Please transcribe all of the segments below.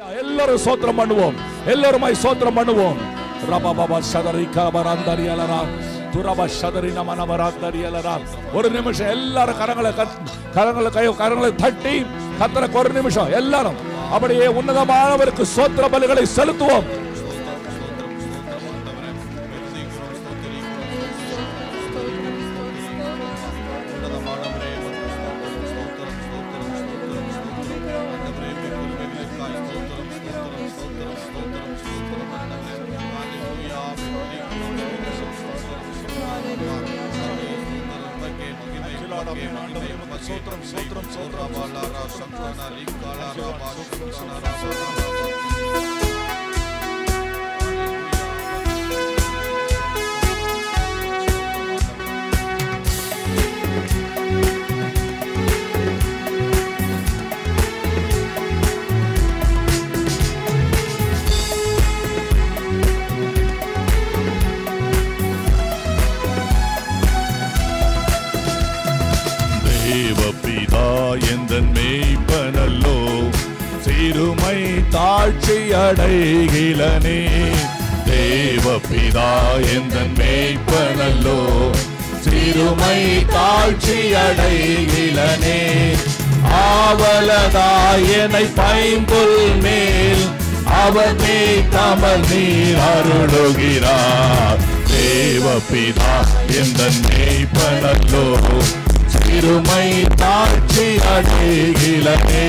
எல்லாரும் சோத்திரம் பண்ணுவோம் எல்லாருமாய் சோத்திரம் பண்ணுவோம் ரபாபா சதரி கபராந்தரி அலரா துரபா சதரி நம நபராந்தரி அலரா ஒரு நிமிஷம் எல்லாரும் கரங்களை கத்- கரங்களை கை கரங்களை தட்டி கத்தருக்கு ஒரு நிமிஷம் எல்லாரும் அப்படியே உன்னதமானவருக்கு சோத்திர பலிகளை செலுத்துவோம் சோத்திரம் சோத்திரம் சோத்திரம் சந்தன லிங்காலா ராபா சந்தன ராபா தேவபிதா எந்த மேய்ப்பனல்லோ சிறுமை தாழ்ச்சி அடைகிலனே தேவபிதா எந்த மேய்ப்பனல்லோ சிறுமை தாழ்ச்சி அடைகிலனே ஆவலதாயனை பைம்புல் மேல் அவர் மேய்க்காமல் நீர் அருளுகிறார் தேவபிதா எந்த மேய்ப்பனல்லோ சிறுமை தாட்சி அடைகிலனே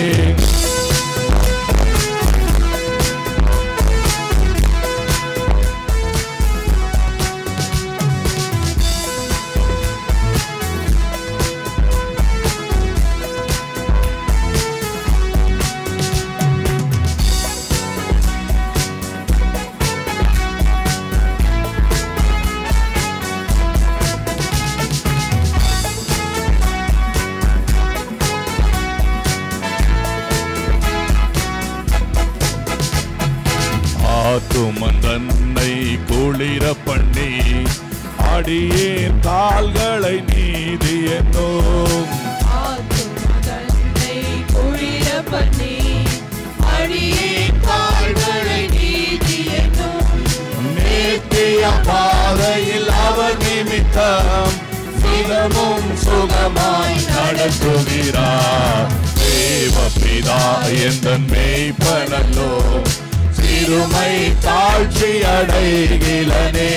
ஆத்துமன் தன்னை குளிர பண்ணி அடியே கால்களை நீதி என்னும் ஆத்துமதன்னை குளிர பண்ணி, அடியேன் கால்களை நீதி என்னும் நித்திய பாதையில் அவர் நிமித்தம் சிதமும் சுகமாய் நடத்துகிறார் தேவபிதா எந்த மேய்ப்பனல்லோ சிறுமை தாழ்ச்சி அடைகிலனே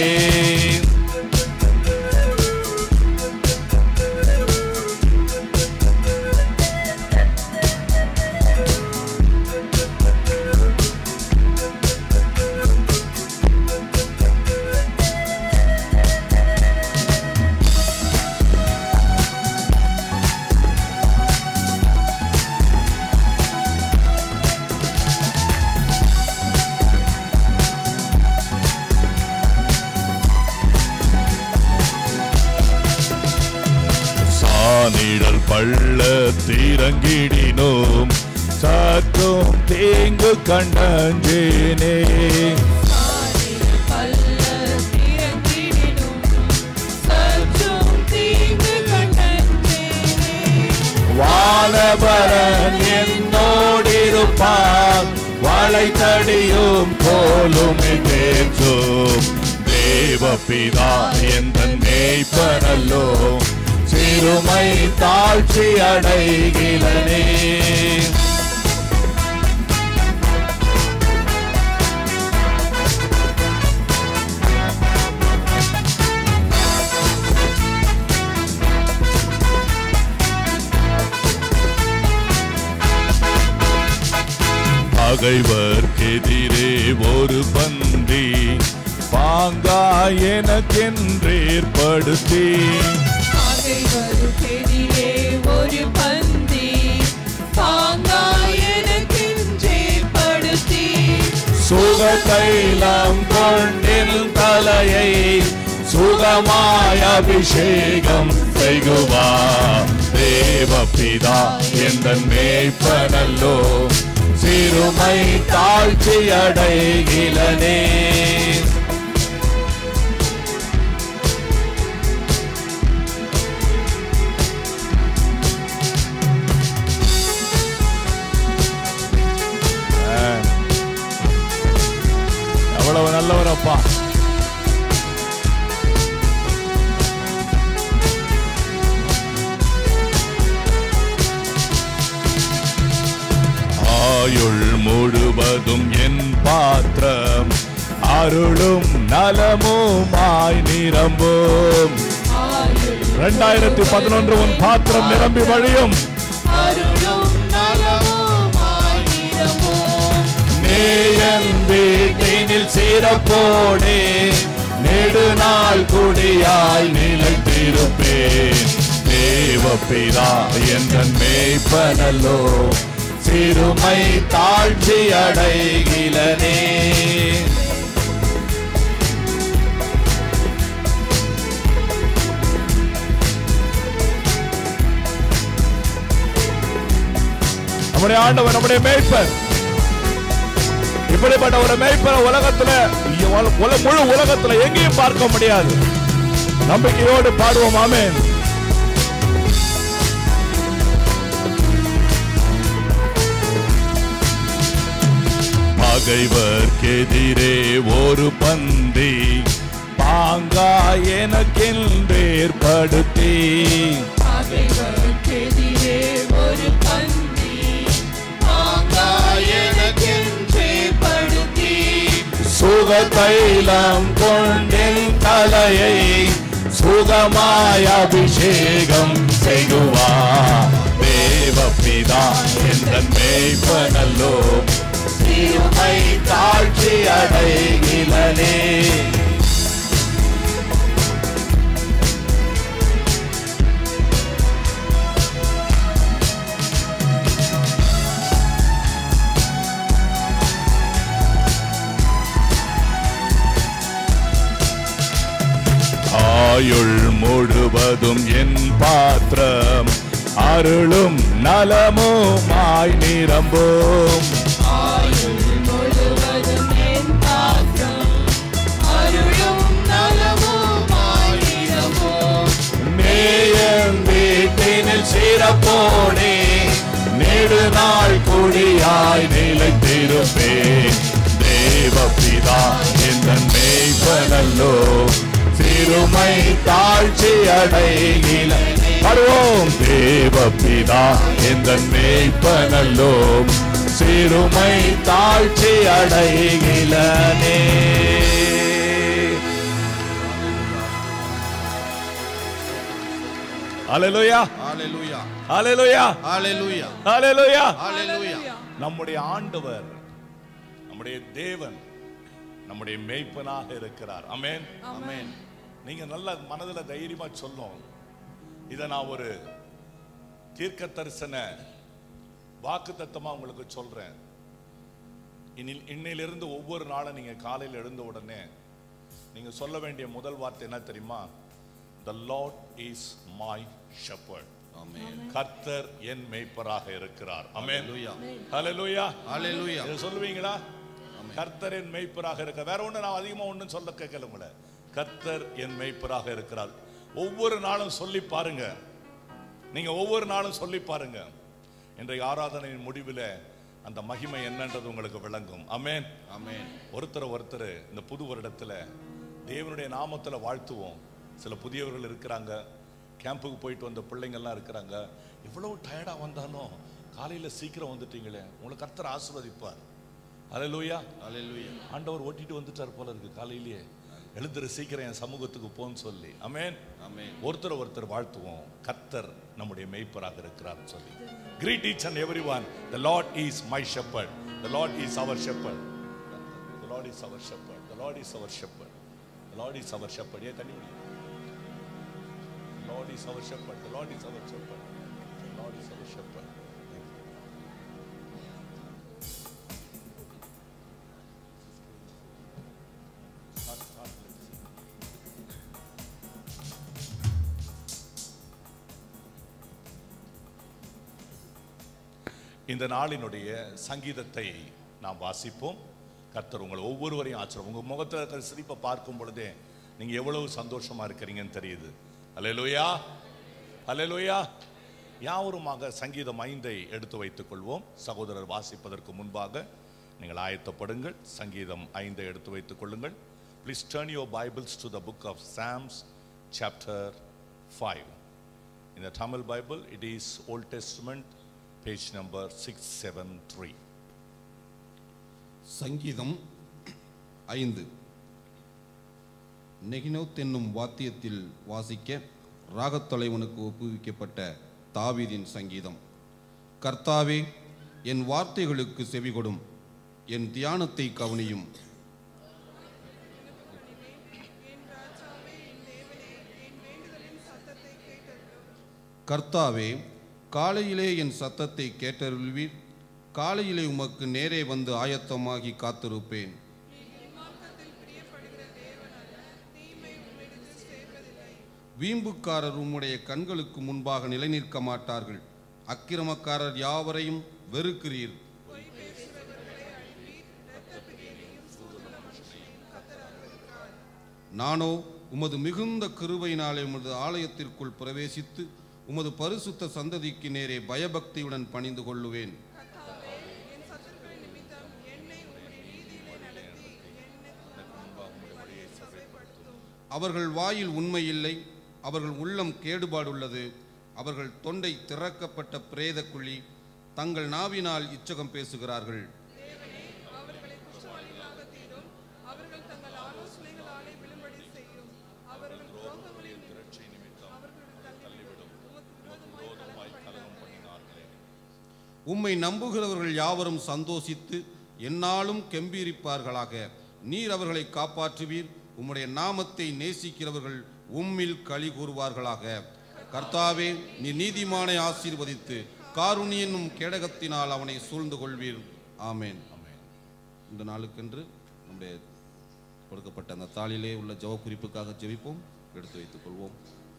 சானிடல் பள்ள தீரங்கிடினோம் சற்றும் தீங்கு கண்டஞ்சேனே ஆனில் பல்ல திறந்திடினும், சற்றும் தீங்கு கண்டேனே. வானபரன் என்னோடிருப்பார் வளைத்தடியும் போலுமே தேற்றும் தேவபிதா எந்த மேய்ப்பனல்லோ சிறுமை தாழ்ச்சி அடைகிலனே பகைவர்க்கெதிரே ஒரு பந்தி பாங்கா எனக்கென்றேற்படுத்தி பகைவருக்கெதிரே ஒரு பந்தி பாங்காய் எனக்கென்றேற்படுத்தி, சுக தைலம் கொண்டில் தலையை சுகமாய் அபிஷேகம் செய்குவா தேவபிதா எந்த மேய்ப்பனல்லோ சிறுமை தாழ்ச்சி அடைகிலனே அப்பா ஆயுள் முழுவதும் என் பாத்திரம் அருளும் நலமுமாய் நிரம்பும் ரெண்டாயிரத்தி பதினொன்று உன் பாத்திரம் நிரம்பி வழியும் அருளும் நலமும் ஆயிரமும் நேயன் வீட்டினில் சிறப்போடே நெடுநாள் குடியாய் நிலைத்திருப்பேன் தேவப்பிதா என்ற மேய்ப்பனல்லோ சிறுமை தாழ்ச்சி அடைகிலனே நம்முடைய ஆண்டவர் நம்முடைய மேய்ப்பர் இப்படிப்பட்ட ஒரு மேய்ப்பரை உலகத்துல உல- உல- முழு உலகத்துல எங்கேயும் பார்க்க முடியாது நம்பிக்கையோடு பாடுவோம் ஆமென் பகைவர்க்கெதிரே ஒரு பந்தி பாங்கா எனக்கென்றேற்படுத்தி பகைவர்க்கெதிரே ஒரு பந்தி ஆங்காயனக்கென்றே படுத்தி சுக தைலம் கொண்டின் தலையை சுகமாய் அபிஷேகம் செய்குவா தேவபிதா என்ற மேய்ப்பனல்லோ சிறுமை தாழ்ச்சி அடைகிலனே ஆயுள் முழுவதும் என் பாத்திரம் அருளும் நலமுமாய் நிரம்பும் ஆயுள் முழுவதும் என் பாத்திரம் அருளும் நலமும் ஆயிரமும் நேயம் வீட்டினில் சிறப்போனே நெடுநாள் குடியாய் நிலைத்திருப்பேன் தேவபிதா என்ற மேய்ப்பனல்லோ சிறுமை தாழ்ச்சி அடைகில பாடுவோம் தேவபிதா என்ற மேய்ப்பனல்லோ சிறுமை தாழ்ச்சி அடைகிலனே Hallelujah. ஹalleluya Hallelujah. ஹalleluya Hallelujah. ஹalleluya நம்முடைய ஆண்டவர் நம்முடைய தேவன் நம்முடைய மேய்ப்பனாக இருக்கிறார் ஆமென் ஆமென் நீங்க நல்ல மனதுல தைரியமா சொல்லும் இதை நான் ஒரு தீர்க்க தரிசன வாக்கு உங்களுக்கு சொல்றேன் இனி- இன்னையிலிருந்து ஒவ்வொரு நாளும் நீங்க காலையில் எழுந்த உடனே நீங்க சொல்ல வேண்டிய முதல் வார்த்தை என்ன தெரியுமா the Lord is my shepherd amen கர்த்தர் என் மேய்ப்பராக இருக்கிறார் ஆமென் ஹalleluya ஹalleluya ஹalleluya இதை சொல்லுவீங்களா கர்த்தர் என் மேய்ப்பராக இருக்க வேற ஒண்ணு நான் அதிகமா ஒண்ணும் சொல்ல கேட்கல உங்களை கர்த்தர் என் மேய்ப்பராக இருக்கிறார் ஒவ்வொரு நாளும் சொல்லி பாருங்க நீங்க ஒவ்வொரு நாளும் சொல்லி பாருங்க இன்றைய ஆராதனையின் முடிவில் அந்த மகிமை என்னன்றது உங்களுக்கு விளங்கும் ஆமென் ஆமென் ஒருத்தர் ஒருத்தர் இந்த புது வருடத்துல தேவனுடைய நாமத்துல வாழ்த்துவோம் சில புதியவர்கள் இருக்கிறாங்க கேம்புக்கு போயிட்டு வந்த பிள்ளைங்கள்லாம் இருக்கிறாங்க எவ்வளவு டயர்டா வந்தாலும் காலையில சீக்கிரம் வந்துட்டீங்களே உங்களை கர்த்தர் ஆசீர்வதிப்பார் ஹalleluya ஹalleluya ஆண்டவர் ஓட்டிட்டு வந்துட்டார் போல இருக்கு காலையிலேயே எழுந்துரு சீக்கிரம் என் சமூகத்துக்கு போன்னு சொல்லி ஆமென் ஆமென் ஒருத்தர் ஒருத்தர் வாழ்த்துவோம் கர்த்தர் நம்முடைய மேய்ப்பராக இருக்கிறார் சொல்லி greet each and every one the Lord is my shepherd the Lord is our shepherd the Lord is our shepherd the Lord is our shepherd the Lord is our shepherd and again Lord is our shepherd the Lord is our shepherd the Lord is our shepherd இந்த நாளினுடைய சங்கீதத்தை நாம் வாசிப்போம் கர்த்தர் உங்களை ஒவ்வொருவரையும் ஆச்சரியம் உங்க முகத்தில் இருக்கிற சிரிப்பை பார்க்கும் பொழுதே நீங்க எவ்வளவு சந்தோஷமா இருக்கிறீங்கன்னு தெரியுது அல்லேலூயா அல்லேலூயா யாவருமாக சங்கீதம் ஐந்தை எடுத்து வைத்துக் கொள்வோம் சகோதரர் வாசிப்பதற்கு முன்பாக நீங்கள் ஆயத்தப்படுங்கள் சங்கீதம் ஐந்தை எடுத்து வைத்துக் கொள்ளுங்கள் Please turn your Bibles to the book of Psalms, chapter 5. In the Tamil Bible, it is Old Testament, page number 673. சங்கீதம் ஐந்து நெகினோத் என்னும் வாத்தியத்தில் வாசிக்க ராகத்தலைவனுக்கு ஒப்புவிக்கப்பட்ட தாவீதின் சங்கீதம் கர்த்தாவே என் வார்த்தைகளுக்கு செவிகொடும் என் தியானத்தை கவனியும் கர்த்தாவே காலையிலே என் சத்தத்தை கேட்டருள்வீர் காலையிலே உமக்கு நேரே வந்து ஆயத்தமாகி காத்திருப்பேன் வீம்புக்காரர் உம்முடைய கண்களுக்கு முன்பாக நிலைநிற்க மாட்டார்கள் அக்கிரமக்காரர் யாவரையும் வெறுக்கிறீர் நானோ உமது மிகுந்த கிருபையினாலே உமது ஆலயத்திற்குள் பிரவேசித்து உமது பரிசுத்த சந்ததிக்கு நேரே பயபக்தியுடன் பணிந்து கொள்ளுவேன் அவர்கள் வாயில் உண்மை இல்லை அவர்கள் உள்ளம் கேடுபாடுள்ளது அவர்கள் தொண்டை திறக்கப்பட்ட பிரேத குழி தங்கள் நாவினால் இச்சகம் பேசுகிறார்கள் அவர்களை குற்றவாளிகளாக தீரும் அவர்கள் தங்கள் ஆலோசனைகளாலே விழும்படி செய்யும் அவர்கள் துரோகங்களில் நிமித்தம் அவர்களுடைய தள்ளிவிடும் உமக்கு விரோதமாய் கலகம் பண்ணினார்களே உம்மை நம்புகிறவர்கள் யாவரும் சந்தோஷித்து எந்நாளும் கெம்பீரிப்பார்களாக நீர் அவர்களை காப்பாற்றுவீர் உம்முடைய நாமத்தை நேசிக்கிறவர்கள் உம்மில் களி கூறுவார்களாக கர்த்தாவே நீ நீதிமானை ஆசீர்வதித்து காருணி என்னும் கேடகத்தினால் அவனை சூழ்ந்து கொள்வீர் ஆமேன் இந்த நாளுக்கென்று நம்முடைய கொடுக்கப்பட்ட அந்த தாளிலே உள்ள ஜெப குறிப்புக்காக ஜெபிப்போம் எடுத்து வைத்துக் கொள்வோம்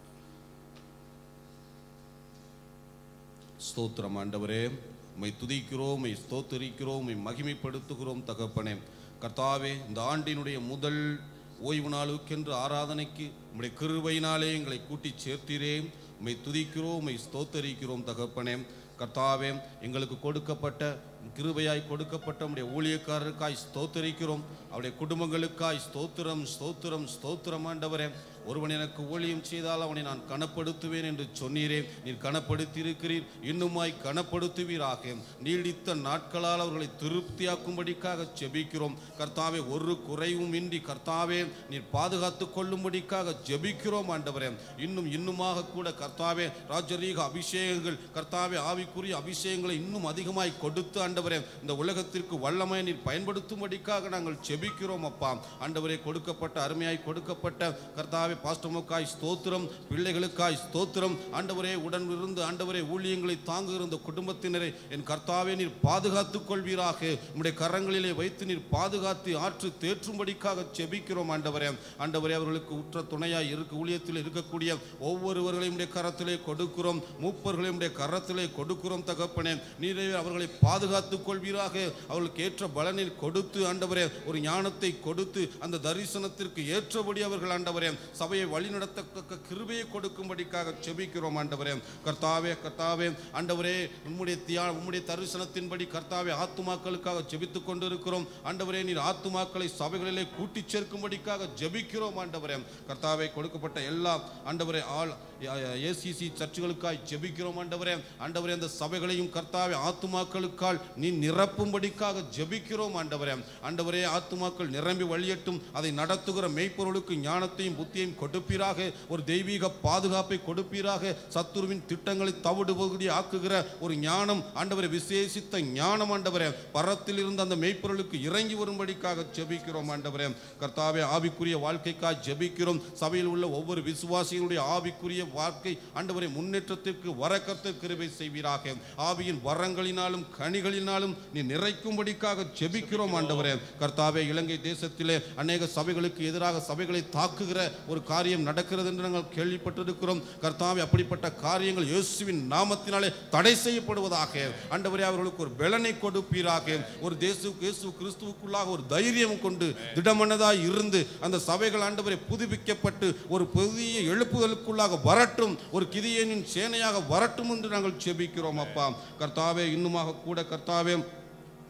ஸ்தோத்திரம் ஆண்டவரே உம்மை துதிக்கிறோம் உம்மை ஸ்தோத்தரிக்கிறோம் உம்மை மகிமைப்படுத்துகிறோம் தகப்பனே கர்த்தாவே இந்த ஆண்டினுடைய முதல் ஓய்வு நாளுக்கென்று ஆராதனைக்கு உம்முடைய கிருபையினாலே எங்களை கூட்டி சேர்த்தீரே உம்மை துதிக்கிறோம் உம்மை ஸ்தோத்தரிக்கிறோம் தகப்பனே கர்த்தாவே எங்களுக்கு கொடுக்கப்பட்ட கிருபையாய் கொடுக்கப்பட்ட உம்முடைய ஊழியக்காரருக்காய் ஸ்தோத்தரிக்கிறோம் அவருடைய குடும்பங்களுக்காய் ஸ்தோத்திரம் ஸ்தோத்திரம் ஸ்தோத்திரம் ஆண்டவரே ஒருவன் எனக்கு ஊழியம் செய்தால் அவனை நான் கனப்படுத்துவேன் என்று சொன்னீரே நீர் கனப்படுத்தியிருக்கிறீர் இன்னுமாய் கனப்படுத்துவீராக நீடித்த நாட்களால் அவர்களை திருப்தியாக்கும்படிக்காக ஜெபிக்கிறோம் கர்த்தாவே ஒரு குறைவும் இன்றி கர்த்தாவே நீர் பாதுகாத்து கொள்ளும்படிக்காக ஜெபிக்கிறோம் ஆண்டவரே இன்னும் இன்னுமாக கூட கர்த்தாவே ராஜரீக அபிஷேகங்கள் கர்த்தாவே ஆவிக்குரிய அபிஷேகங்களை இன்னும் அதிகமாய் கொடுத்து ஆண்டவரே இந்த உலகத்திற்கு வல்லமை நீர் பயன்படுத்தும்படிக்காக நாங்கள் ஜெபிக்கிறோம் அப்பா ஆண்டவரே கொடுக்கப்பட்ட அருமையாய் கொடுக்கப்பட்ட கர்த்தாவே பாஸ்டமுக்காய் ஸ்தோத்திரம் பிள்ளைகளுக்காய் ஸ்தோத்திரம் ஆண்டவரே உடன் இருந்து ஆண்டவரே ஊழியங்களை தாங்குகிற இந்த குடும்பத்தினரை என் கர்த்தாவே நீர் பாதுகாத்துக் கொள்வீராக உம்முடைய கரங்களிலே வைத்து நீர் பாதுகாத்து ஆற்று தேற்றும்படிக்காக ஜெபிக்கிறோம் ஆண்டவரே ஆண்டவரே அவர்களுக்கு உற்ற துணையாய் இருக்க ஊழியத்தில் இருக்கக்கூடிய ஒவ்வொருவர்களையும் உடைய கரத்திலே கொடுக்கிறோம் மூப்பர்களையும் உடைய கரத்திலே கொடுக்கிறோம் தகப்பனே நீரே அவர்களை பாதுகாத்துக் கொள்வீராக அவர்களுக்கு ஏற்ற பலனில் கொடுத்து ஆண்டவரே ஒரு ஞானத்தை கொடுத்து அந்த தரிசனத்திற்கு ஏற்றபடி அவர்கள் ஆண்டவரே சபையை வழிநடத்தக்க கிருபையை கொடுக்கும்படிக்காக செபிக்கிறோம் ஆண்டவரே கர்த்தாவே கர்த்தாவே ஆண்டவரே உம்முடைய தியா உம்முடைய தரிசனத்தின்படி கர்த்தாவே ஆத்துமாக்களுக்காக ஜெபித்துக் கொண்டிருக்கிறோம் ஆண்டவரே நீர் ஆத்துமாக்களை சபைகளிலே கூட்டிச் சேர்க்கும்படிக்காக ஜெபிக்கிறோம் ஆண்டவரே கர்த்தாவே கொடுக்கப்பட்ட எல்லா ஆண்டவரே ஆள் ஏசிசி சர்ச்சுகளுக்காய் ஜெபிக்கிறோம் ஆண்டவரே ஆண்டவரே அந்த சபைகளையும் கர்த்தாவே ஆத்துமாக்களுக்கால் நீ நிரப்பும்படிக்காக ஜெபிக்கிறோம் ஆண்டவரே ஆண்டவரே ஆத்துமாக்கள் நிரம்பி வழியட்டும் அதை நடத்துகிற மெய்ப்பொருளுக்கு ஞானத்தையும் புத்தியையும் கொடுப்பீராக ஒரு தெய்வீக பாதுகாப்பை கொடுப்பீராக சத்துருவின் திட்டங்களை தவிடு பகுதி ஆக்குகிற ஒரு ஞானம் ஆண்டவரை விசேஷித்த ஞானம் ஆண்டவரே பரத்தில் இருந்த அந்த மெய்ப்பொருளுக்கு இறங்கி வரும்படிக்காக ஜெபிக்கிறோம் ஆண்டவரே கர்த்தாவே ஆவிக்குரிய வாழ்க்கைக்காக ஜெபிக்கிறோம் சபையில் உள்ள ஒவ்வொரு விசுவாசிகளுடைய ஆவிக்குரிய வாழ்க்கை ஆண்டவரை முன்னேற்றத்திற்கு வரக்கர்த்த கிருபை செய்வீராக ஆவியின் வரங்களினாலும் கனிகளினாலும் நீ நிறைக்கும்படிக்காக ஜெபிக்கிறோம் ஆண்டவரே கர்த்தாவே இலங்கை தேசத்திலே அநேக சபைகளுக்கு எதிராக சபைகளை தாக்குகிற ஒரு காரியம் நடக்கிறது என்று நாங்கள் கேள்விப்பட்டிருக்கிறோம் கர்த்தாவே அப்படிப்பட்ட காரியங்கள் இயேசுவின் நாமத்தினாலே தடை செய்யப்படுவதாக ஆண்டவரே அவர்களுக்கு ஒரு பலனை கொடுப்பீராக ஒரு தேசுக்கு இயேசு கிறிஸ்துவுக்குள்ளாக ஒரு தைரியம் கொண்டு திடமனதாய் இருந்து அந்த சபைகள் ஆண்டவரை புதுப்பிக்கப்பட்டு ஒரு புதிய எழுப்புதலுக்குள்ளாக வரட்டும் ஒரு கிதியனின் சேனையாக வரட்டும் என்று நாங்கள் செபிக்கிறோம் அப்பா கர்த்தாவே இன்னுமாக கூட கர்த்தாவே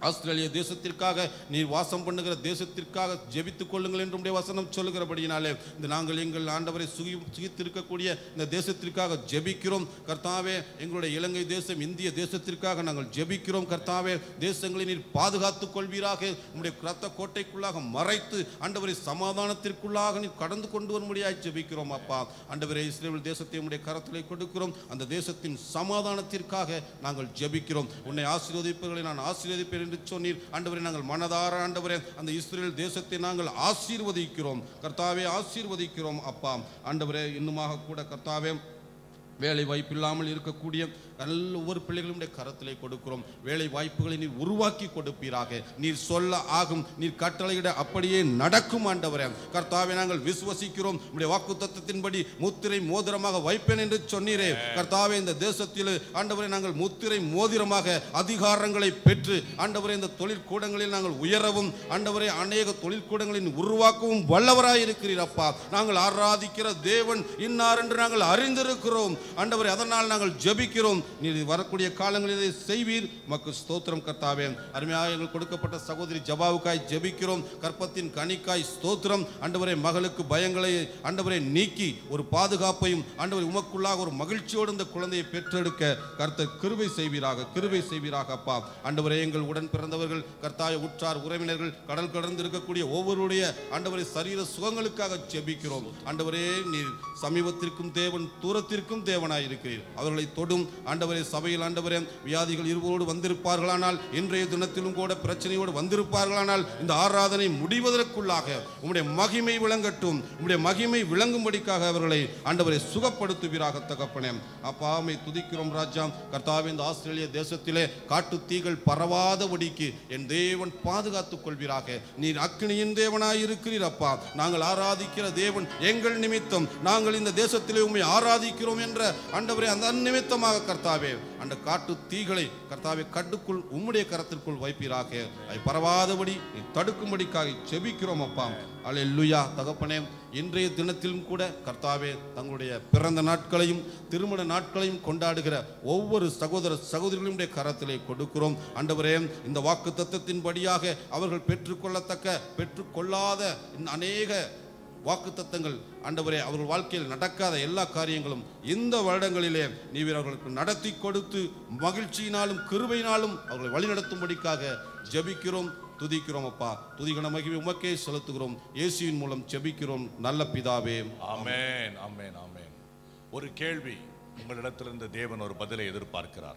ஆஸ்திரேலிய தேசத்திற்காக நீர் வாசம் பண்ணுகிற தேசத்திற்காக ஜெபித்துக் கொள்ளுங்கள் என்று உம்முடைய வசனம் சொல்லுகிறபடியினாலே இந்த நாங்கள் எங்கள் ஆண்டவரை சுகி சுகித்திருக்கக்கூடிய இந்த தேசத்திற்காக ஜெபிக்கிறோம் கர்த்தாவே எங்களுடைய இலங்கை தேசம் இந்திய தேசத்திற்காக நாங்கள் ஜெபிக்கிறோம் கர்த்தாவே தேசங்களை நீர் பாதுகாத்துக் கொள்வீராக உம்முடைய ரத்த கோட்டைக்குள்ளாக மறைத்து ஆண்டவரை சமாதானத்திற்குள்ளாக நீர் கடந்து கொண்டு வரும்படியாய் ஜெபிக்கிறோம் அப்பா ஆண்டவரே இஸ்ரேல் தேசத்தை உம்முடைய கரத்திலே கொடுக்கிறோம் அந்த தேசத்தின் சமாதானத்திற்காக நாங்கள் ஜெபிக்கிறோம் உன்னை ஆசீர்வதிப்பவர்களை நான் ஆசீர்வதிப்பேன் என்று சொன்னீர் ஆண்டவரே நாங்கள் மனதார ஆண்டவரே அந்த இஸ்ரேல் தேசத்தை நாங்கள் ஆசீர்வதிக்கிறோம் கர்த்தாவே ஆசீர்வதிக்கிறோம் அப்பா ஆண்டவரே இன்னுமாக கூட கர்த்தாவே வேலை வாய்ப்பு இல்லாமல் இருக்கக்கூடிய நல்ல ஒவ்வொரு பிள்ளைகளுடைய கரத்திலே கொடுக்கிறோம் வேலை வாய்ப்புகளை நீர் உருவாக்கி கொடுப்பீராக நீர் சொல்ல ஆகும் நீர் கட்டளையிட அப்படியே நடக்கும் ஆண்டவரே கர்த்தாவே நாங்கள் விசுவசிக்கிறோம் உடைய வாக்கு தத்துவத்தின்படி முத்திரை மோதிரமாக வைப்பேன் என்று சொன்னீரே கர்த்தாவே இந்த தேசத்தில் ஆண்டவரே நாங்கள் முத்திரை மோதிரமாக அதிகாரங்களை பெற்று ஆண்டவரே இந்த தொழிற்கூடங்களில் நாங்கள் உயரவும் ஆண்டவரே அநேக தொழிற்கூடங்களின் உருவாக்கவும் வல்லவராய் இருக்கிறீர் அப்பா நாங்கள் ஆராதிக்கிற தேவன் இன்னார் என்று நாங்கள் அறிந்திருக்கிறோம் ஆண்டவரே அதனால் நாங்கள் ஜெபிக்கிறோம் நீர் வரக்கூடிய காலங்களில் இதை செய்வீர் மக்கு ஸ்தோத்திரம் கர்த்தாவே அருமையாக எங்களுக்கு கொடுக்கப்பட்ட சகோதரி ஜபாவுக்காய் ஜெபிக்கிறோம் கற்பத்தின் கனிக்காய் ஸ்தோத்திரம் ஆண்டவரே மகளுக்கு பயங்களை ஆண்டவரை நீக்கி ஒரு பாதுகாப்பையும் ஆண்டவரை உமக்குள்ளாக ஒரு மகிழ்ச்சியோடு இந்த குழந்தையை பெற்றெடுக்க கர்த்தர் கிருபை செய்வீராக கிருபை செய்வீராக அப்பா ஆண்டவரே எங்கள் உடன் பிறந்தவர்கள் கர்த்தாய உற்றார் உறவினர்கள் கடல் கடந்து இருக்கக்கூடிய ஒவ்வொருடைய ஆண்டவரை சரீர சுகங்களுக்காக ஜெபிக்கிறோம் ஆண்டவரே நீர் சமீபத்திற்கும் தேவன் தூரத்திற்கும் தேவனாய் இருக்கிறீர் அவர்களை தொடும் ஆண்டவரே சபையில் ஆண்டவரே வியாதிகள் இருவரோடு வந்திருப்பார்களானால் இன்றைய தினத்திலும் கூட பிரச்சனையோடு வந்திருப்பார்களானால் இந்த ஆராதனை முடிவதற்குள்ளாக உம்முடைய மகிமை விளங்கட்டும் உம்முடைய மகிமை விளங்கும்படிக்காக அவர்களை ஆண்டவரை சுகப்படுத்துவீராக தகப்பனே அப்பாமை துதிக்கிறோம் ராஜா கர்த்தாவே இந்த ஆஸ்திரேலிய தேசத்திலே காட்டு தீகள் பரவாதபடிக்கு என் தேவன் பாதுகாத்துக் கொள்வீராக நீர் அக்னியின் தேவனாய் இருக்கிறீர் அப்பா நாங்கள் ஆராதிக்கிற தேவன் எங்கள் நிமித்தம் நாங்கள் இந்த தேசத்திலே உண்மை ஆராதிக்கிறோம் என்ற ஆண்டவரே அந்த நிமித்தமாக கர்த்தாவே அந்த காட்டு தீகளை கர்த்தாவே கட்டுக்குள் உம்முடைய கரத்திற்குள் வைப்பீராக அதை பரவாதபடி நீ தடுக்கும்படிக்காக செபிக்கிறோம் அப்பா அல்லேலூயா தகப்பனே இன்றைய தினத்திலும் கூட கர்த்தாவே தங்களுடைய பிறந்த நாட்களையும் திருமண நாட்களையும் கொண்டாடுகிற ஒவ்வொரு சகோதர சகோதரிகளுடைய கரத்திலே கொடுக்கிறோம் ஆண்டவரே இந்த வாக்கு தத்தத்தின்படியாக அவர்கள் பெற்றுக்கொள்ளத்தக்க பெற்றுக்கொள்ளாத இந்த அநேக வாக்குத்தத்தங்கள் ஆண்டவரே அவர்கள் வாழ்க்கையில் நடக்காத எல்லா காரியங்களும் இந்த வருடங்களிலே நீர் அவர்களுக்கு நடத்தி கொடுத்து மகிழ்ச்சியினாலும் கிருபையினாலும் அவர்களை வழிநடத்தும்படிக்காக ஜெபிக்கிறோம் துதிக்கிறோம் அப்பா துதிகன மகிமை உமக்கே செலுத்துகிறோம் இயேசுவின் மூலம் ஜெபிக்கிறோம் நல்ல பிதாவே ஆமென் ஆமென் ஆமென் ஒரு கேள்வி உங்களிடத்திலிருந்து தேவன் ஒரு பதிலை எதிர்பார்க்கிறார்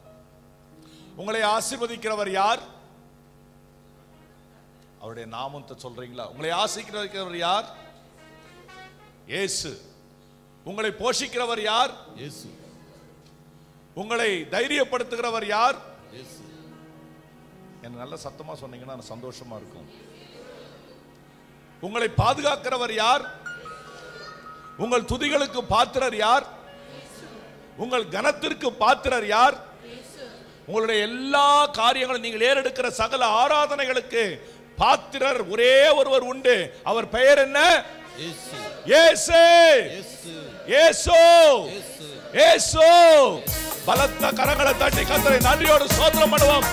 உங்களை ஆசீர்வதிக்கிறவர் யார் அவருடைய நாமத்தை சொல்றீங்களா உங்களை ஆசீர்வதிக்கிறவர் யார் இயேசு உங்களை போஷிக்கிறவர் யார் இயேசு உங்களை தைரியப்படுத்துகிறவர் யார் இயேசு எனக்கு நல்ல சத்தமா சொன்னீங்கன்னா எனக்கு சந்தோஷமா இருக்கும் உங்களை பாதுகாக்கிறவர் யார் உங்கள் துதிகளுக்கு பாத்திரர் யார் உங்கள் கனத்திற்கு பாத்திரர் யார் உங்களுடைய எல்லா காரியங்களும் நீங்கள் ஏறெடுக்கிற சகல ஆராதனைகளுக்கு பாத்திரர் ஒரே ஒருவர் உண்டு அவர் பெயர் என்ன இயேசு இயேசு இயேசு இயேசு இயேசு இயேசு பலத்த கரங்களை தட்டி கத்தரை நன்றியோடு சோதனம் பண்ணுவோம்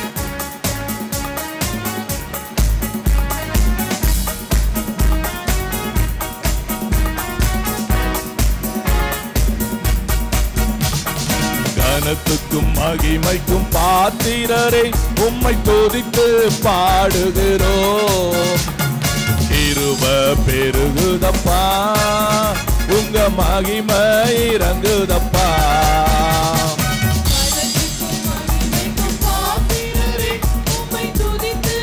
கனத்துக்கும் மகிமைக்கும் பாத்திரரை உம்மை துதித்து பாடுகிறோம் கிருப பெருகுதப்பா உங்க மகிமை இறங்குதப்பா மனதிற்கும் மகிமைக்கும் பாத்திரரே, உம்மை துதித்து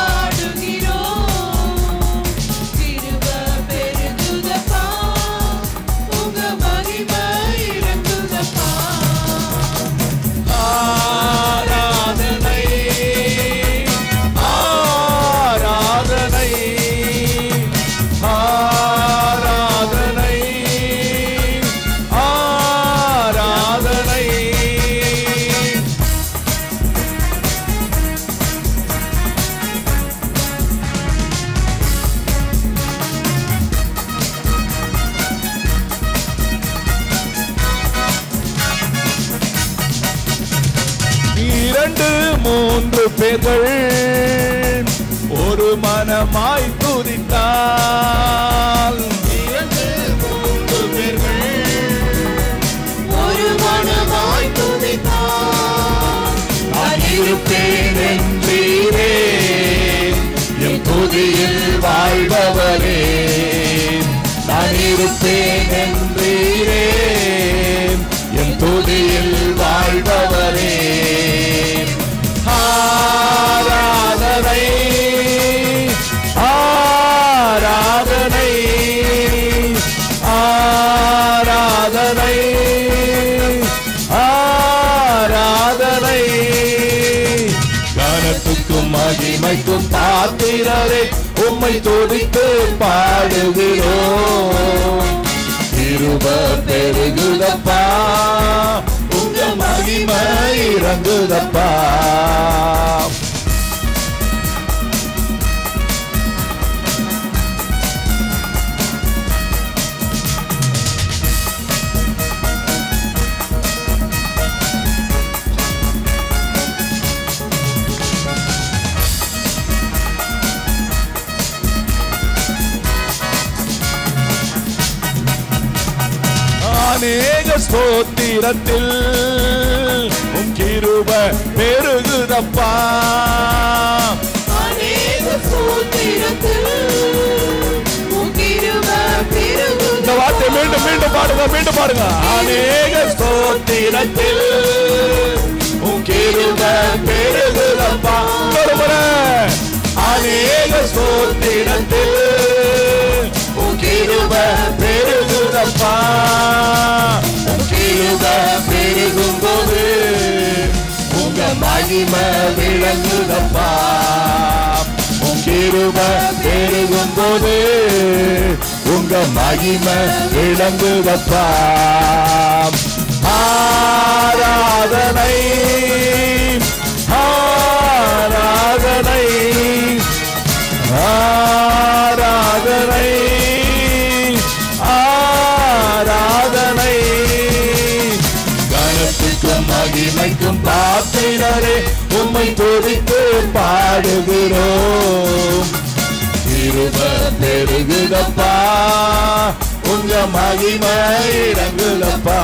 பாடுகிறோம். கிருபை பெருகுதப்பா, உங்க மகிமை இறங்குதப்பா. ஆராதனை ஆராதனை ஆராதனை ஆராதனை பேர்கள் ஒரு மனமாய் துதித்தால் ஒரு மனமாய் துதித்தார் நான் இருப்பேன் என்றீரே என் துதியில் வாழ்பவரே நான் இருப்பேன் என்றீரே என் துதியில் வாழ்பவரே ஆராதனை ஆராதனை ஆராதனை ஆராதனை கனத்துக்கும் மகிமைக்கும் பாத்திரரே உம்மை துதித்து பாடுகிறோம் இருப பெருகுதப்பா உங்க மகிமை இறங்குதப்பா அநேக ஸ்தோத்திரத்தில் உம் கிருப பெருகுதப்பா அநேக சூத்திரத்தில் உன் கிருபை இந்த பெருகுதப்பா. வார்த்தை மீண்டும் மீண்டும் பாடுங்க மீண்டும் பாடுங்க அநேக ஸ்தோத்திரத்தில் உம் கிருப பெருகுதப்பா ஒரு முறை அநேக ஸ்தோத்திரத்தில் உம் கிருப பெருகுதப்பா உம் கிருப பெருகும் போது உங்க மகிமை விளங்குதப்பா உம் கிருப பெருகும் போது உங்க மகிமை விளங்குதப்பா ஆராதனை ஆராதனை ஆராதனை ஆராதனை கனத்துக்கும் மகிமைக்கும் பாத்திரரே உம்மை துதித்து பாடுகிறோம் இருப பெருகுதப்பா உங்க மகிமை இறங்குதப்பா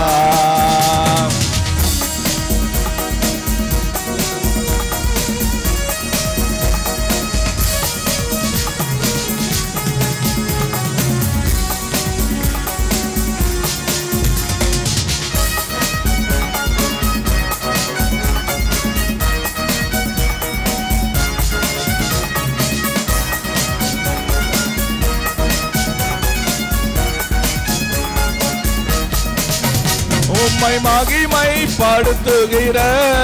உம்மை மகிமைப்படுத்துகிற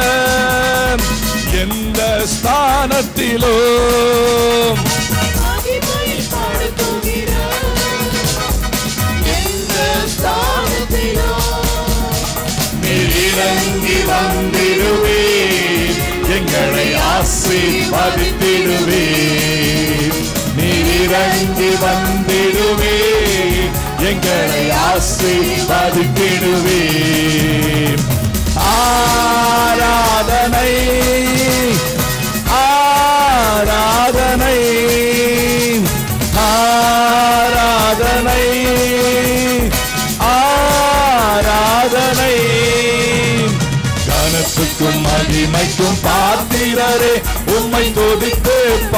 எந்த ஸ்தானத்திலும் மகிமைப்படுத்துகிறார். எந்த ஸ்தானத்திலும் நீர் இறங்கி வந்திடுவே எங்களை ஆசீர்வதித்திடுவே நீர் இறங்கி வந்திடுவே எங்களை ஆசீர்வதித்திடுவே ஆராதனை ஆராதனை ஆராதனை ஆராதனை கனத்துக்கும் மகிமைக்கும் பாத்திரரே உம்மை துதித்து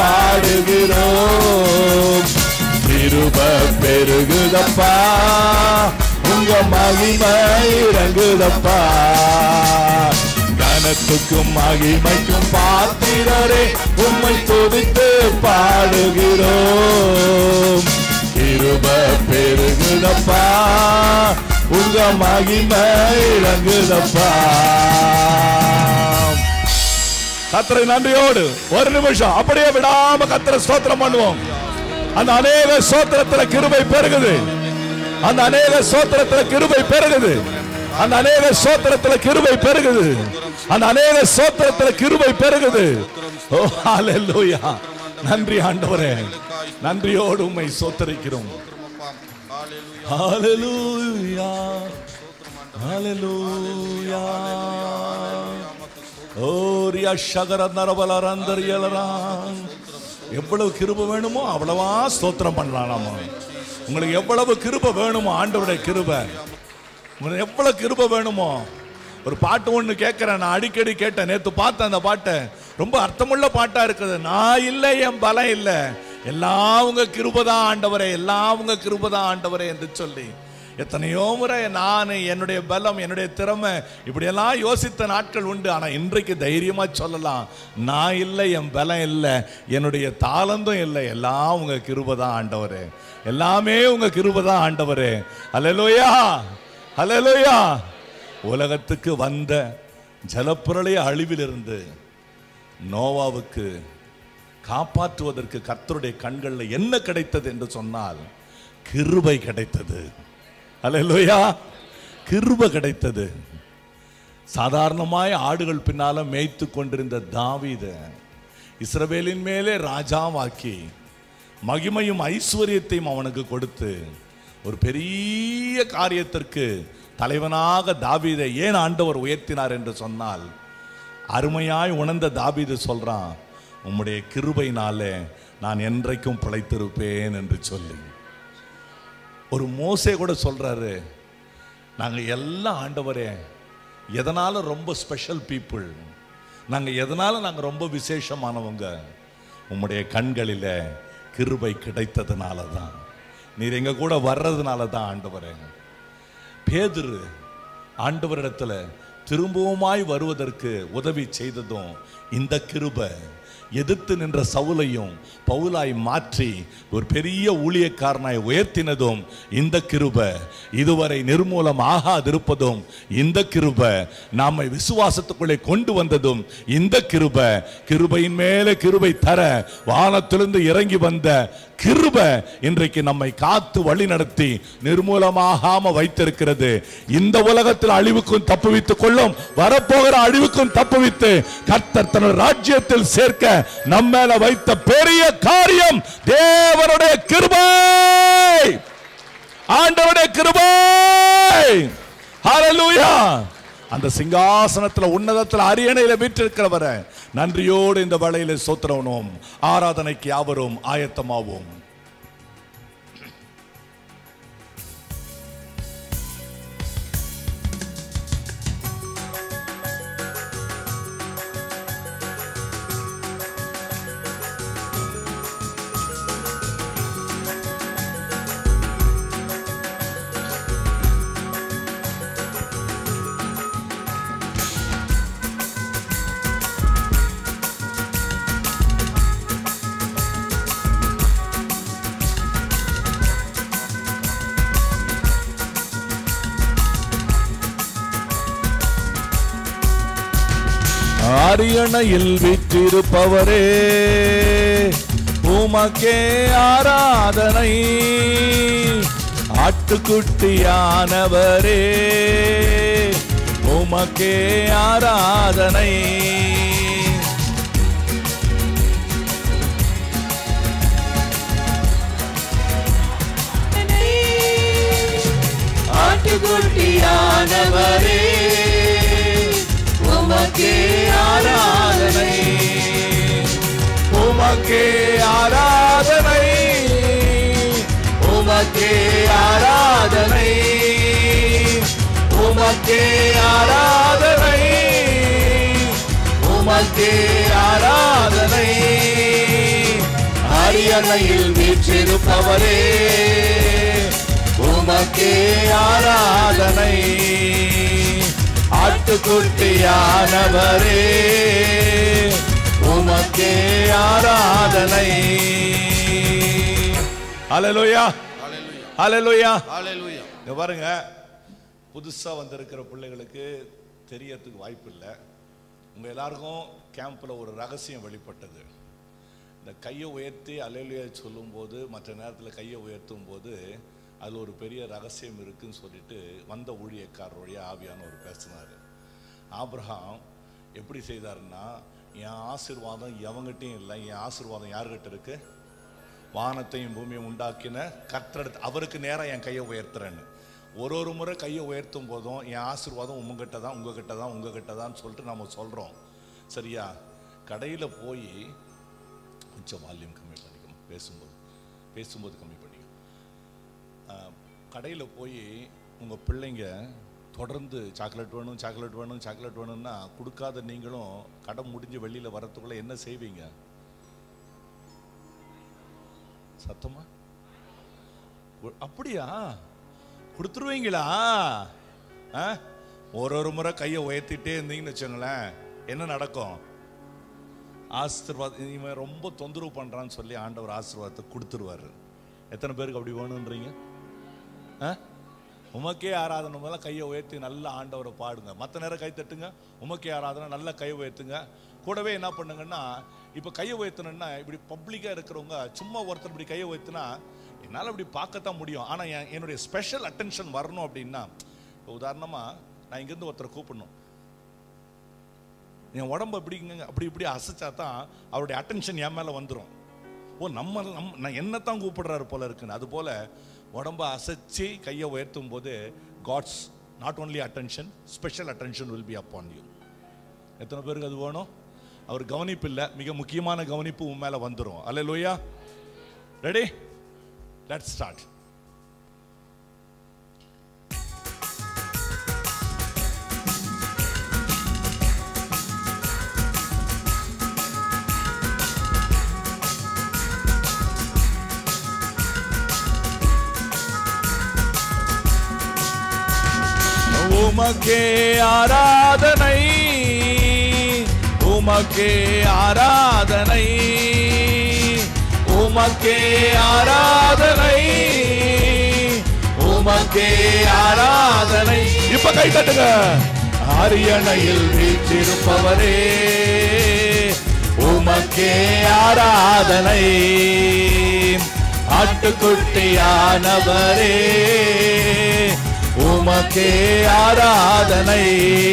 பாடுகிறோம் திருப பெருகுதப்பா உங்க மகிமை இறங்குதப்பா கனத்துக்கும் மகிமைக்கும் பாத்திரரே உம்மை துதித்து பாடுகிறோம் கிருப பெருகுதப்பா உங்க மகிமை இறங்குதப்பா கத்தரை நன்றியோடு ஒரு நிமிஷம் அப்படியே விடாம கத்தரை ஸ்தோத்திரம் பண்ணுவோம் அந்த அநேக ஸ்தோத்திரத்துல கிருபை பெருகுது அந்த அநேக ஸ்தோத்திரத்துல கிருபை பெருகுது அந்த அநேக ஸ்தோத்திரத்துல கிருபை பெருகுது அந்த அநேக ஸ்தோத்திரத்துல கிருபை பெருகுது ஓ ஹalleluya நன்றி ஆண்டவரே நன்றியோடு உம்மை ஸ்தோத்தரிக்கிறோம் ஹalleluya ஹalleluya ஓரியா சகர நரபலரந்தரியலரா எவ்வளவு கிருப வேணுமோ அவ்வளவா ஸ்தோத்திரம் பண்ணலாம் நாம உங்களுக்கு எவ்வளவு கிருப வேணுமோ ஆண்டவருடைய கிருப உங்களுக்கு எவ்வளவு கிருப வேணுமோ ஒரு பாட்டு ஒண்ணு கேட்கிறேன் நான் அடிக்கடி கேட்டேன் நேத்து பார்த்தேன் அந்த பாட்டை ரொம்ப அர்த்தமுள்ள பாட்டா இருக்குது நான் இல்லை என் பலம் இல்லை எல்லாம் உங்க கிருபதான் ஆண்டவரே எல்லாம் உங்க கிருபதான் ஆண்டவரே என்று சொல்லி எத்தனையோ முறை நான் என்னுடைய பலம் என்னுடைய திறமை இப்படியெல்லாம் யோசித்த நாட்கள் உண்டு ஆனா இன்றைக்கு தைரியமா சொல்லலாம் நான் இல்லை என் பலம் இல்லை என்னுடைய தாளந்தும் இல்லை எல்லாம் உங்க கிருபதான் ஆண்டவரே எல்லாமே உங்க கிருபதான் ஆண்டவரே அல்லேலூயா அல்லேலூயா உலகத்துக்கு வந்த ஜலப்புரளைய அழிவிலிருந்து நோவாவுக்கு காப்பாற்றுவதற்கு கர்த்தருடைய கண்களில் என்ன கிடைத்தது என்று சொன்னால் கிருபை கிடைத்தது அல்லேலூயா கிருபை கிடைத்தது சாதாரணமாய் ஆடுகள் பின்னால மேய்த்து கொண்டிருந்த தாவீத இஸ்ரவேலின் மேலே ராஜாவாக்கி மகிமையும் ஐஸ்வர்யத்தையும் அவனுக்கு கொடுத்து ஒரு பெரிய காரியத்திற்கு தலைவனாக தாவீதை ஏன் ஆண்டவர் உயர்த்தினார் என்று சொன்னால் அருமையாய் உணர்ந்த தாவீது சொல்றான் உம்முடைய கிருபையினாலே நான் என்றைக்கும் பிழைத்திருப்பேன் என்று சொல்லி ஒரு மோசே கூட சொல்றாரு நாங்க எல்லாம் ஆண்டவரே எதனால ரொம்ப ஸ்பெஷல் பீப்புள் நாங்க எதனால நாங்க ரொம்ப விசேஷமானவங்க உம்முடைய கண்களில கிருபை கிடைத்ததுனால தான் நீர் எங்க கூட வர்றதுனால தான் ஆண்டவரே பேதுரு ஆண்டவரிடத்துல திரும்பவுமாய் வருவதற்கு உதவி செய்ததும் இந்த கிருபை எதிர்த்து நின்ற சவுலையும் பவுலாய் மாற்றி ஒரு பெரிய ஊழியக்காரனாய் உயர்த்தினதும் இந்த கிருபை இதுவரை நிர்மூலம் ஆகாதிருப்பதும் இந்த கிருபை நாமை விசுவாசத்துக்குள்ளே கொண்டு வந்ததும் இந்த கிருபை கிருபையின் மேலே கிருபை தர வானத்திலிருந்து இறங்கி வந்த கிருபை இன்றைக்கு நம்மை காத்து வழி நடத்தி நிர்மூலமாகாம வைத்திருக்கிறது இந்த உலகத்தில் அழிவுக்கும் தப்புவித்துக் கொள்ளும் வரப்போகிற அழிவுக்கும் தப்புவித்து கர்த்தர் தன் ராஜ்யத்தில் சேர்க்க நம்ம மேல வைத்த பெரிய காரியம் தேவனுடைய கிருபை ஆண்டவருடைய கிருபை ஹalleluya அந்த சிங்காசனத்துல உன்னதத்துல அரியணையில வீற்றிருக்கிறவரை நன்றியோடு இந்த வேளையில சோத்திரவனும் ஆராதனைக்கு யாவரும் ஆயத்தமாவோம் அரியணையில் வீற்றிருப்பவரே உமக்கே ஆராதனை ஆட்டுக்குட்டியானவரே உமக்கே ஆராதனை ஆட்டுக்குட்டியானவரே உமக்கே ஆராதனை உமக்கே ஆராதனை உமக்கே ஆராதனை உமக்கே ஆராதனை உமக்கே ஆராதனை அரியணையில் வீற்றிருப்பவரே உமக்கே ஆராதனை ஆட்டுக்குட்டியானவரே உமக்கே ஆராதனை ஹalleluya ஹalleluya ஹalleluya இங்க பாருங்க புதுசா வந்திருக்கிற பிள்ளைகளுக்கு தெரியறதுக்கு வாய்ப்பு இல்லை உங்க எல்லாருக்கும் கேம்ப்ல ஒரு ரகசியம் வெளிப்பட்டது இந்த கையை உயர்த்தி அலையிலையா சொல்லும்போது மற்ற நேரத்தில் கையை உயர்த்தும் போது அதில் ஒரு பெரிய ரகசியம் இருக்குன்னு சொல்லிட்டு வந்த ஊழியக்காரர் வழியா ஆவியானவர் பேசினார் ஆபிரகாம் எப்படி செய்தாருன்னா என் ஆசீர்வாதம் எவங்கிட்டையும் இல்லை என் ஆசீர்வாதம் யார்கிட்ட இருக்கு வானத்தையும் பூமியும் உண்டாக்கின கற்றெடுத்து அவருக்கு நேரா என் கையை உயர்த்துறேன்னு ஒரு ஒரு முறை கையை உயர்த்தும் போதும் என் ஆசீர்வாதம் உங்ககிட்ட தான் உங்ககிட்ட தான் உங்ககிட்ட தான் சொல்லிட்டு நம்ம சொல்கிறோம் சரியா கடையில் போய் கொஞ்சம் வால்யூம் கம்மி பண்ணிக்கணும் பேசும்போது பேசும்போது கம்மி பண்ணிக்கணும் கடையில் போய் உங்கள் பிள்ளைங்க தொடர்ந்து சாக்லேட் வேணும் சாக்லேட் வேணும் சாக்லேட் வேணும்னா கொடுக்காத நீங்களும் கடை முடிஞ்சு வெளியில் வரத்துக்குள்ள என்ன செய்வீங்க சத்தமா உ- அப்படியா கொடுத்துருவீங்களா ஆ? ஒரு ஒரு முறை கையை உயர்த்திட்டே இருந்தீங்கன்னு வச்சுங்களேன் என்ன நடக்கும் ஆசீர்வாதம் இவன் ரொம்ப தொந்தரவு பண்றான்னு சொல்லி ஆண்டவர் ஆசீர்வாதத்தை கொடுத்துருவாரு எத்தனை பேருக்கு அப்படி வேணுன்றீங்க ஆ? உமக்கே ஆராதனை முதல்ல கையை உயர்த்தி நல்ல ஆண்டவரை பாடுங்க மற்ற நேரம் கை தட்டுங்க உமக்கே ஆராதனை நல்ல கையை உயர்த்துங்க கூடவே என்ன பண்ணுங்கன்னா இப்போ கையை உயர்த்தணும்னா இப்படி பப்ளிக்காக இருக்கிறவங்க சும்மா ஒருத்தர் இப்படி கையை உயர்த்தினா என்னால் இப்படி பார்க்கத்தான் முடியும் ஆனால் என் என்னுடைய ஸ்பெஷல் அட்டென்ஷன் வரணும் அப்படின்னா இப்போ உதாரணமாக நான் இங்கேருந்து ஒருத்தரை கூப்பிடணும் என் உடம்பு இப்படிங்க அப்படி இப்படி அசைச்சா தான் அவருடைய அட்டென்ஷன் என் மேலே வந்துடும் ஓ நம்ம நம்ம நான் என்னத்தான் கூப்பிடுறாரு போல இருக்குன்னு அது போல உடம்ப அசைச்சு கையை உயர்த்தும் போது God's not only attention special attention will be upon you எத்தனை பேருக்கு அது வேணும் அவர் கவனிப்பு இல்லை மிக முக்கியமான கவனிப்பு உன் மேலே வந்துடும் அல்ல லோயா ரெடி லெட் ஸ்டார்ட் உமக்கே ஆராதனை உமக்கே ஆராதனை உமக்கே ஆராதனை உமக்கே ஆராதனை இப்ப கை தட்டுங்க அரியணையில் வீற்றிருப்பவரே உமக்கே ஆராதனை ஆட்டுக்குட்டியானவரே உமக்கே ஆராதனை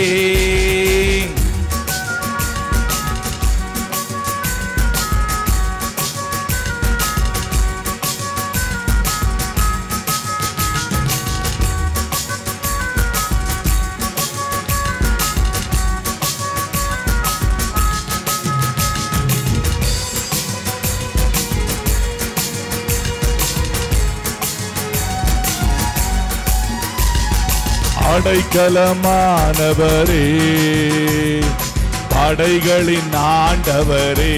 அடைக்கலமானவரே படைகளின் ஆண்டவரே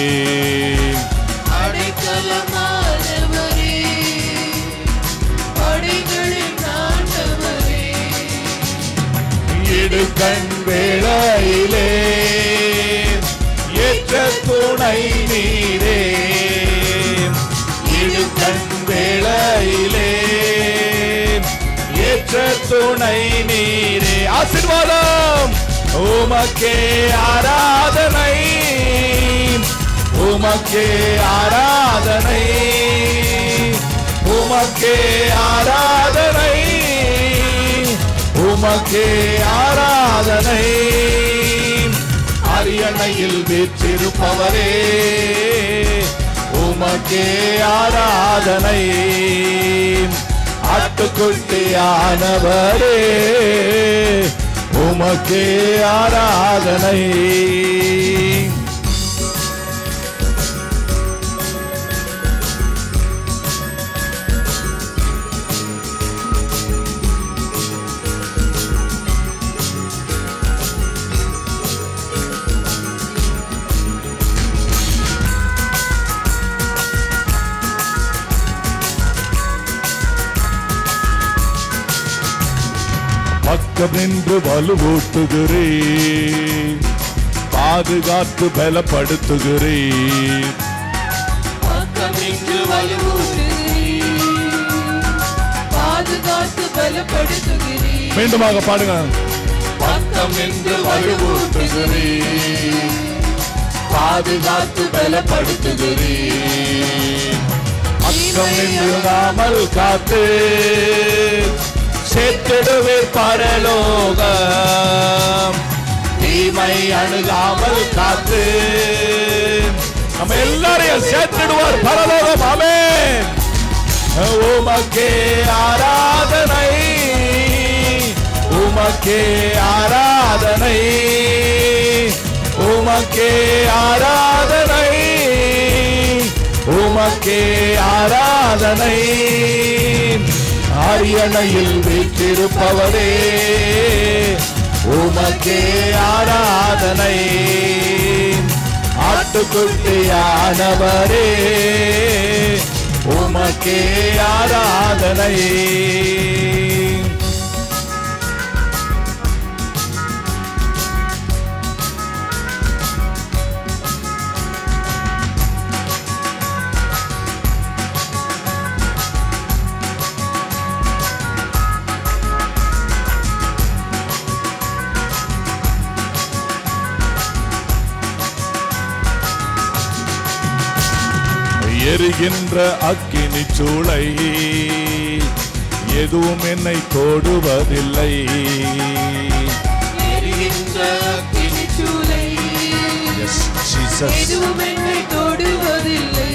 அடைக்கலமானவரே, படைகளின் ஆண்டவரே, இடுகண் வேளையிலே ஏற்ற துணை நீரே இடுகண் வேளையிலே ஏற்ற துணை நீரே ஆசீர்வாதம் உமக்கே ஆராதனை உமக்கே ஆராதனை உமக்கே ஆராதனை உமக்கே ஆராதனை அரியணையில் வீற்றிருப்பவரே உமக்கே ஆராதனை ஆட்டுக்குட்டியானவரே உமக்கே ஆராதனை பக்கம் நின்று வலுவூட்டுகிறே பாதுகாத்து பலப்படுத்துகிறேன் பக்கம் நின்று வலுவூட்டுகிறீர். பாதுகாத்து பலப்படுத்துகிறீர் மீண்டுமாக பாடுங்க பக்கம் நின்று வலுவூட்டுகிறீர். பாதுகாத்து பலப்படுத்துகிறேன் பக்கம் நின்று நாமல் காத்து சேர்த்திடுவீர் பரலோகம் தீமை அணுகாமல் காத்து நம்ம எல்லாரையும் சேர்த்திடுவார் பரலோகம் ஆமென் உமக்கே ஆராதனை உமக்கே ஆராதனை உம உமக்கே ஆராதனை உமக்கே ஆராதனை அரியணையில் வீற்றிருப்பவரே உமக்கே ஆராதனை ஆட்டுக்குட்டியானவரே உமக்கே ஆராதனை எரிகின்ற அக்கினி சூளை எதுவும் என்னை தொடுவதில்லை எரிகின்ற அக்கினிச்சூளை Yes, Jesus. எதுவும் என்னை தொடுவதில்லை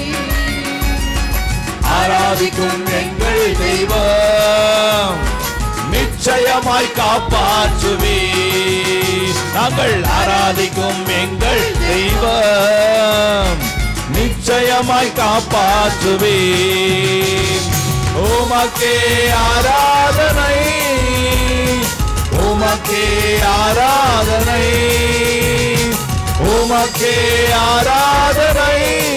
ஆராதிக்கும் எங்கள் தெய்வம் நிச்சயமாய் காப்பாற்றுவே நாங்கள் ஆராதிக்கும் எங்கள் தெய்வம் நிச்சயமாய் காப்பாற்றுவே உமக்கே ஆராதனை உமக்கே ஆராதனை உமக்கே ஆராதனை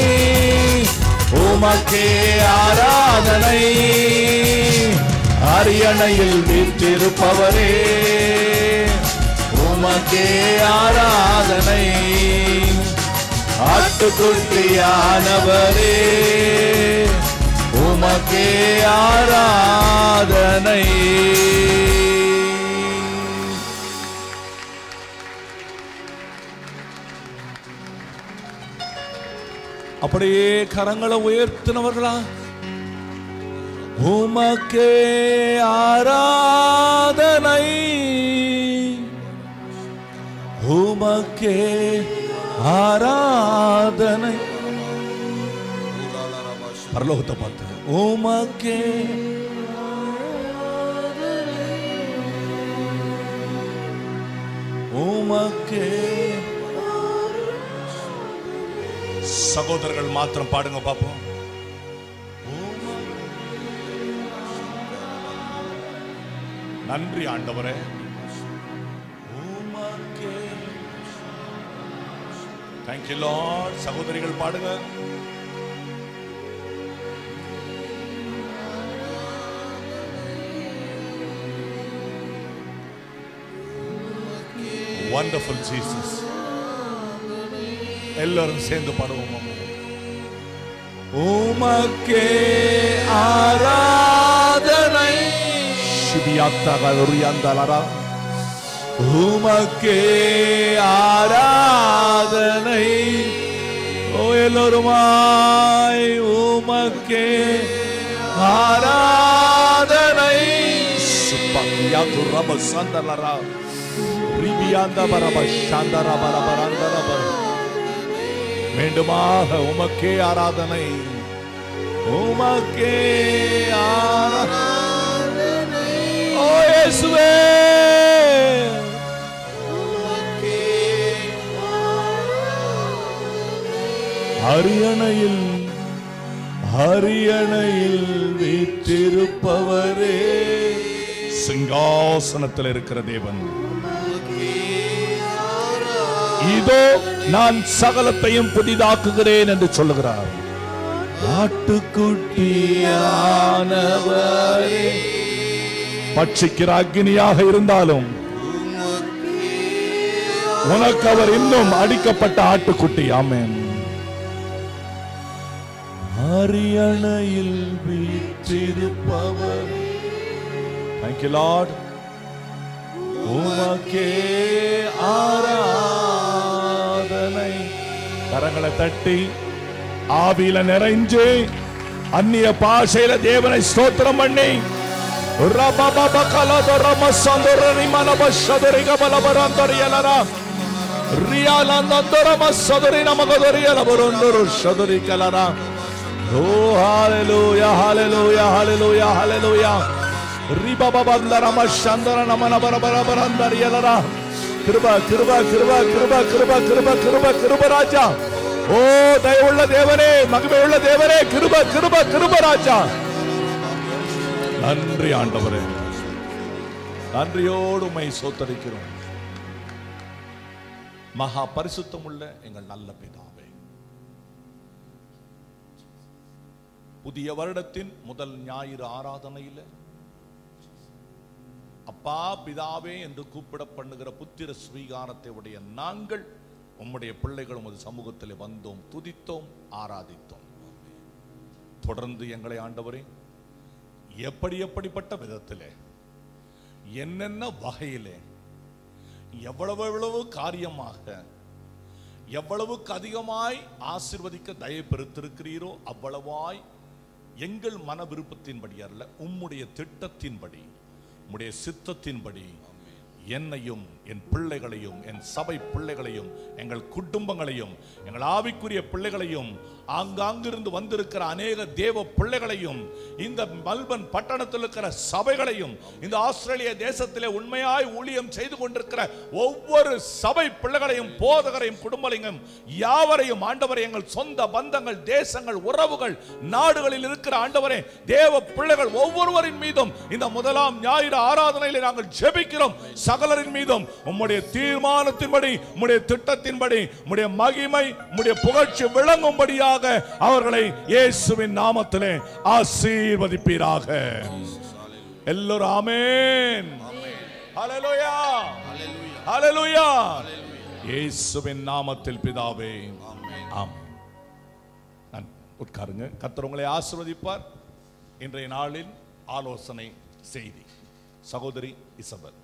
உமக்கே ஆராதனை அரியணையில் வீற்றிருப்பவரே உமக்கே ஆராதனை ஆட்டுக்குட்டியானவரே உமக்கே ஆராதனை அப்படியே கரங்களை உயர்த்தினவர்களா உமக்கே ஆராதனை உமக்கே ஆராதனை பரலோகத்தை பார்த்து உமக்கே உமக்கே சகோதரர்கள் மாத்திரம் பாடுங்க பாப்போம் நன்றி ஆண்டவரே உமக்கே தேங்க்யூ லார்ட் சகோதரிகள் பாடுங்க வண்டர்ஃபுல் ஜீசஸ் எல்லாரும் சேர்ந்து பாடுவோம் உமக்கே ஆராதனை சிபியாத்தகருயாந்தலரா உமக்கே ஆராதனை ஓ எல்லோருமாய் உமக்கே ஆராதனை சுப்பக்கியாத்து ரப சந்தலரா ரிபியாந்த பரப சாந்தர பரபரந்தரப மீண்டுமாக உமக்கே ஆராதனை உமக்கே ஆராதனை ஓ இயேசுவே அரியணையில் அரியணையில் வீற்றிருப்பவரே சிங்காசனத்தில் இருக்கிற தேவன் இதோ நான் சகலத்தையும் புதிதாக்குகிறேன் என்று சொல்லுகிறார் ஆட்டுக்குட்டியானவரே பட்சிக்கிற அக்னியாக இருந்தாலும் உனக்கு அவர் இன்னும் அடிக்கப்பட்ட ஆட்டுக்குட்டி ஆமென் அரியணையில் வீற்றிருப்பவர் தேங்க்யூ லார்ட் உமக்கே ஆராதனை கரங்களை தட்டி ஆவியில நிறைஞ்சு அந்நிய பாஷையில தேவனை ஸ்தோத்திரம் பண்ணி Oh, hallelujah, hallelujah, hallelujah, hallelujah. Ribababandara mashandara namana barabarabandari yalara. கிருப கிருப கிருப கிருப கிருப கிருப கிருப கிருப ராஜா ஓ தயவுள்ள தேவனே மகிமையுள்ள தேவனே கிருப கிருப கிருப ராஜா நன்றி ஆண்டவரே நன்றியோடு உம்மை சோத்தரிக்கிறோம் மகா பரிசுத்தமுள்ள எங்கள் நல்ல பிதாவே புதிய வருடத்தின் முதல் ஞாயிறு ஆராதனையில அப்பா பிதாவே என்று கூப்பிட பண்ணுகிற புத்திர ஸ்வீகாரத்தை உடைய நாங்கள் உம்முடைய பிள்ளைகள் உமது சமூகத்தில் வந்தோம் துதித்தோம் ஆராதித்தோம் தொடர்ந்து எங்களை ஆண்டவரே எப்படி எப்படிப்பட்ட விதத்திலே என்னென்ன வகையிலே எவ்வளவு எவ்வளவு காரியமாக எவ்வளவுக்கு அதிகமாய் ஆசிர்வதிக்க தயை பெருத்திருக்கிறீரோ அவ்வளவாய் எங்கள் மன விருப்பத்தின்படி அல்ல உம்முடைய திட்டத்தின்படி உம்முடைய சித்தத்தின்படி என்னையும் என் பிள்ளைகளையும் என் சபை பிள்ளைகளையும் எங்கள் குடும்பங்களையும் எங்கள் ஆவிக்குரிய பிள்ளைகளையும் ஆங்காங்கிருந்து வந்திருக்கிற அநேக தேவ பிள்ளைகளையும் இந்த மல்பன் பட்டணத்தில் இருக்கிற சபைகளையும் இந்த ஆஸ்திரேலிய தேசத்திலே உண்மையாய் ஊழியம் செய்து கொண்டிருக்கிற ஒவ்வொரு சபை பிள்ளைகளையும் போதகரையும் குடும்பங்களையும் யாவரையும் ஆண்டவரை எங்கள் சொந்த பந்தங்கள் தேசங்கள் உறவுகள் நாடுகளில் இருக்கிற ஆண்டவரே தேவ பிள்ளைகள் ஒவ்வொருவரின் மீதும் இந்த முதலாம் ஞாயிறு ஆராதனையிலே நாங்கள் ஜெபிக்கிறோம் சகலரின் மீதும் உம்முடைய தீர்மானத்தின்படி உம்முடைய திட்டத்தின்படி உம்முடைய மகிமை உம்முடைய புகழ்ச்சி விளங்கும்படியாக அவர்களை இயேசுவின் நாமத்திலே ஆசீர்வதிப்பீராக எல்லோரும் ஆமென் ஹalleluya ஹalleluya இயேசுவின் நாமத்தில் பிதாவே ஆமென் நான் உட்காருங்க கர்த்தர் உங்களை ஆசீர்வதிப்பார் இன்றைய நாளில் ஆலோசனை செய்தி சகோதரி இசபல்